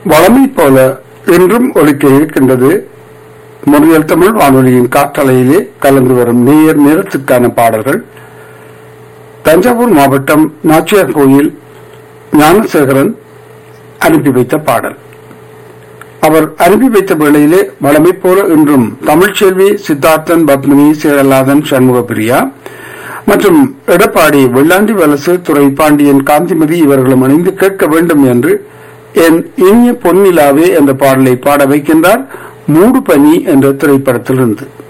வளமை போல இன்றும் ஒலிக்க இருக்கின்றது முறையல் தமிழ் வானொலியின் காற்றலையிலே கலந்து வரும் நேயர் நிறத்துக்கான பாடல்கள் தஞ்சாவூர் மாவட்டம் நாச்சியார் கோயில் ஞானசேகரன் அனுப்பி வைத்த பாடல் அவர் அனுப்பி வைத்த வேளையிலே வளமை போல இன்றும் தமிழ்ச்செல்வி சித்தார்த்தன் பத்மினி சேரலாதன் சண்முகப்பிரியா மற்றும் எடப்பாடி வெள்ளாண்டி வலசு துறை பாண்டியன் காந்திமதி இவர்களும் அணிந்து கேட்க வேண்டும் என்று என் இனிய பொன்னிலாவே என்ற பாடலை பாட வைக்கின்றார் மூடு பனி என்ற திரைப்படத்திலிருந்து